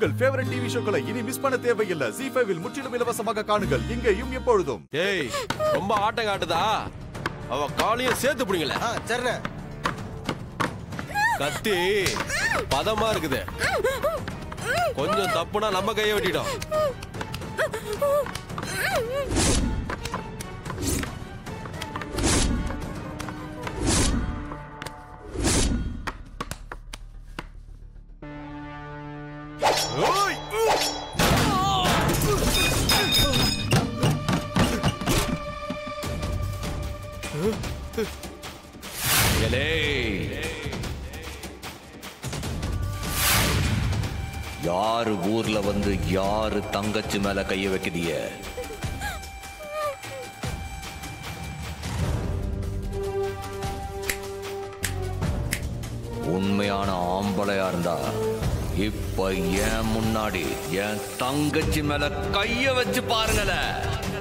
உங்கள் favourite TV ஷோக்களை இனி miss பண்ண தேவையில்லை ஜி ஃபைவில் முற்றிலும் இலவசமாக காணுங்கள் இங்கேயும் எப்பொழுதும் ஏய் ரொம்ப ஆட்டம் காட்டுதா அவ காலையும் சேர்த்து பிடிங்கல ஆ சரிண்ணே கத்தி பதமா இருக்குது கொஞ்சம் தப்புனா நம்ம கையை வெட்டிடும் ஓய்! எலே யாரு ஊர்ல வந்து யாரு தங்கச்சி மேல கைய வைக்குதிய உண்மையான ஆம்பளையா இருந்தா இப்ப ஏன் முன்னாடி என் தங்கச்சி மேல கைய வச்சு பாருங்களேன்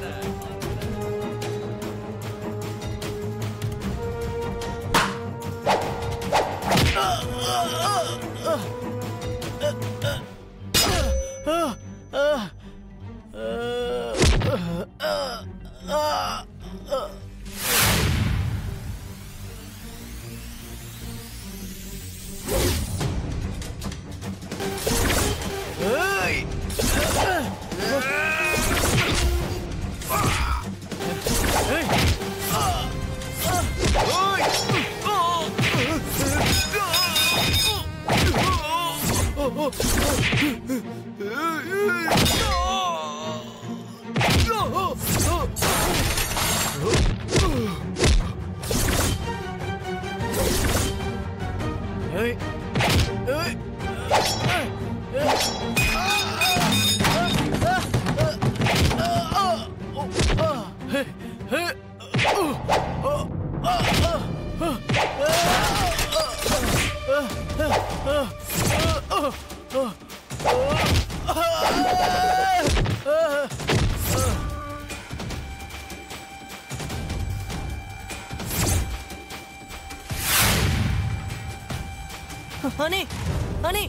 அண்ணே அண்ணே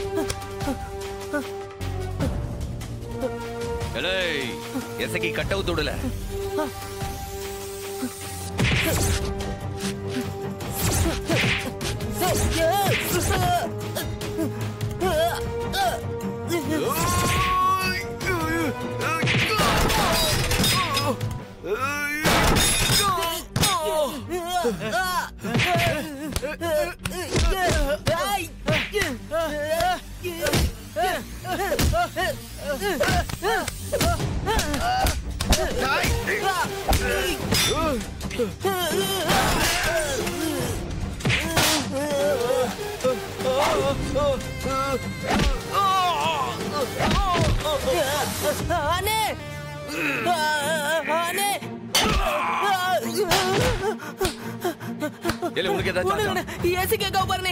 எலே எசக்கி கட்ட விட்டுடல அண்ணே அண்ணே இல்ல உனக்கு ஏதாச்சும் ஆச்சா? ஏசி கேட்க பாருண்ணே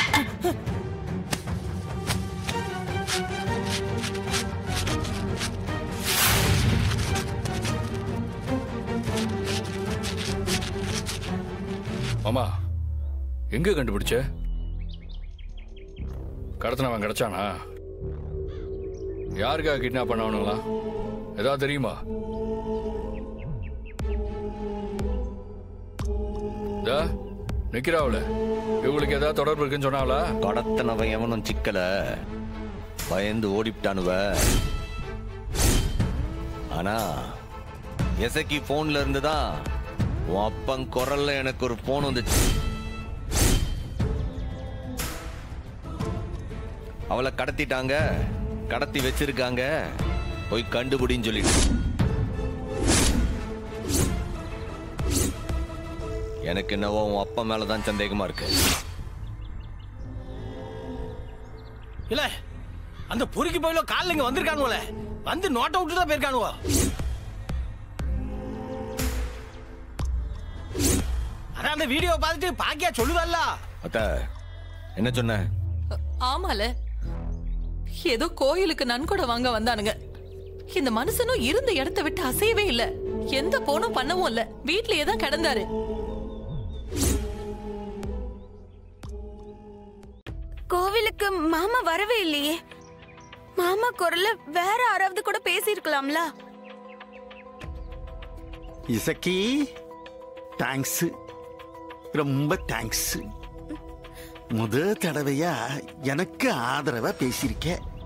மாமா எங்க கண்டுபிடிச்ச கடத்தினவன் கிடைச்சானா யாருக்கா கிட்னாப் பண்ணவனுங்களா ஏதாவது தெரியுமா இதா, நிக்கிறாவுல இவங்களுக்கு ஏதாவது தொடர்பு இருக்குன்னு சொன்னாவளா கடத்தினவன் எவனும் சிக்கல பயந்து ஓடிவிட்டானுவ ஆனா எசக்கி போன்ல இருந்து தான் உன் அப்பன் குரல்ல எனக்கு ஒரு போன் வந்துச்சு அவளை கடத்திட்டாங்க கடத்தி வச்சிருக்காங்க போய் கண்டுபிடின்னு சொல்லிட்டு எனக்கு என்னவோ உன் அப்பா மேலதான் சந்தேகமா இருக்கு இல்ல அந்த பொறுக்கி போயில காலில் இங்க வந்திருக்கானுவல வந்து நோட்டை விட்டு தான் போயிருக்கானுவோ அதான் அந்த வீடியோ பார்த்துட்டு பாக்கியா சொல்லுதல்ல அத்த என்ன சொன்ன ஆமால ஏதோ கோயிலுக்கு நன்கொடை வாங்க வந்தானுங்க இந்த மனுஷனும் இருந்த இடத்த விட்டு அசையவே இல்ல எந்த போனும் பண்ணவும் இல்ல வீட்லயே தான் கிடந்தாரு கோவிலுக்கு மாமா வரவே இல்லையே மாமா குரல்ல வேற யாராவது கூட பேசியிருக்கலாம்ல இசக்கி தேங்க்ஸ் ரொம்ப தேங்க்ஸ் முத தடவையா எனக்கு ஆதரவா பேசியிருக்க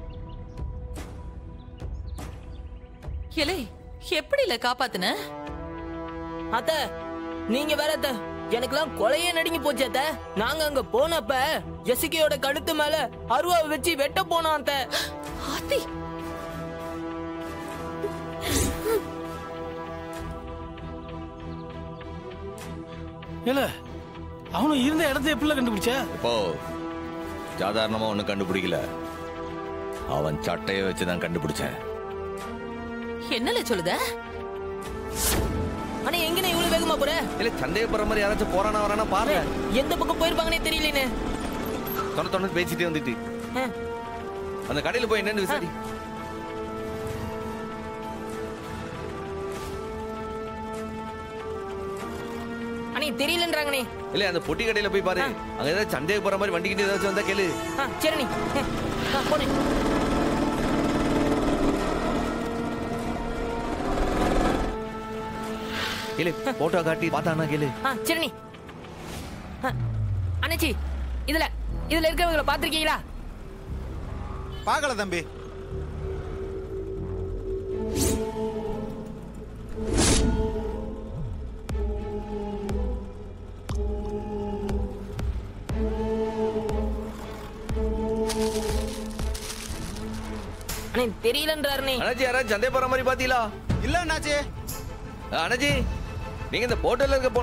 இலை எப்படில காப்பாத்துன அத்த நீங்க வேற அத்த எனக்கெல்லாம் கொலையே நடுங்கி போச்சு அத்த நாங்க அங்க போனப்ப ஜெசிகையோட கழுத்து மேல அருவாவை வச்சு வெட்ட போனோம் அத்த ஆத்தி இல்ல அவனும் இருந்த இடத்த எப்படில கண்டுபிடிச்ச இப்போ சாதாரணமா ஒண்ணும் கண்டுபிடிக்கல அவன் சட்டையை வச்சுதான் கண்டுபிடிச்சேன் என்னல சொல்லுத ஆனா எங்கனே இவ்வளவு வேகமா போற இல்ல சந்தேகப்படுற மாதிரி யாராச்சும் போறானா வரானா பாரு எந்த பக்கம் போயிருப்பாங்கன்னே தெரியலனே தொண தொண்ணு பேசிட்டே வந்துட்டு அந்த கடையில போய் என்னன்னு விசாரி அண்ணே தெரியலன்றாங்கண்ணே இல்ல அந்த பொட்டி கடையில போய் பாரு அங்க ஏதாவது சந்தேகப்படுற மாதிரி வண்டிக்கிட்டு ஏதாச்சும் வந்தா கேளு ஆ சரி நீ போனே இல்ல போட்டோ காட்டி பார்த்தானா கேளு ஆ சரி நீ அண்ணாச்சி இதுல இதுல இருக்கிறவங்கள பாத்திருக்கீங்களா பார்க்கல தம்பி அண்ணே தெரியலன்றாருனே அண்ணாச்சி யாராச்சும் சந்தேகப்படுற மாதிரி பாத்தீங்களா இல்ல அண்ணாச்சி அண்ணாச்சி நீங்க இந்த போட்டோல இருக்க போ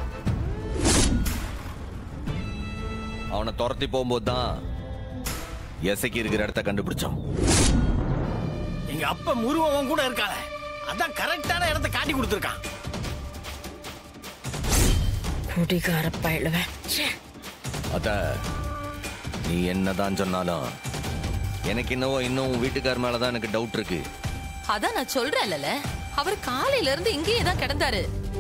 அவனை துரத்தி போகும்போது தான் எசைக்கு இருக்கிற இடத்த கண்டுபிடிச்சோம் எங்க அப்பா முருவன் கூட இருக்காள அதான் கரெக்டான இடத்த காட்டி கொடுத்துருக்கான் குடிகார பயிலுவேன் அத நீ என்னதான் சொன்னாலும் எனக்கு என்னவோ இன்னும் உன் வீட்டுக்கார் மேலதான் எனக்கு டவுட் இருக்கு அதான் நான் சொல்றேன்ல அவர் காலையில இருந்து இங்கேயே தான் கிடந்தாரு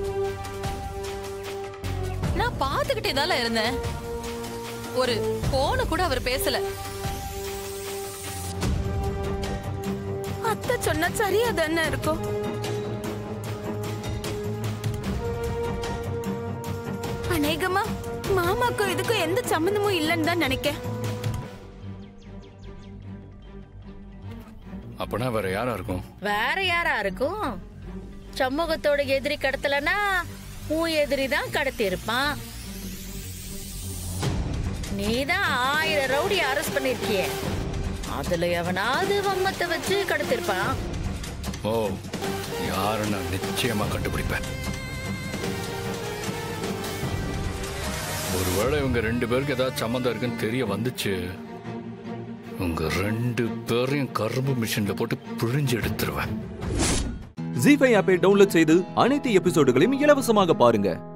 நான் பாத்துக்கிட்டே தானே இருந்தேன் ஒரு போன கூட அவர் பேசல அத்தை சொன்னா சரியா தானே இருக்கும் அநேகமா மாமாக்கும் இதுக்கும் எந்த சம்மந்தமும் இல்லைன்னு தான் நினைக்கேன் அப்பனா வேற யாரா இருக்கும் வேற யாரா இருக்கும் சமூகத்தோட எதிரி கடத்தலனா உன் எதிரி தான் கடத்தி இருப்பான் நீதான் ஆயிரம் ரவுடி அரெஸ்ட் பண்ணிருக்கிய அதுல எவனாவது வம்மத்தை வச்சு கடத்திருப்பான் ஓ யாருன்னு நான் நிச்சயமா கண்டுபிடிப்பேன் ஒருவேளை இவங்க ரெண்டு பேருக்கு ஏதாவது சம்மந்தம் இருக்குன்னு தெரிய வந்துச்சு உங்க ரெண்டு பேரையும் கரும்பு மிஷின்ல போட்டு பிழிஞ்சு எடுத்துருவேன் ஜி ஃபைவ் ஆப்பை டவுன்லோட் செய்து அனைத்து எபிசோடுகளையும் இலவசமாக பாருங்க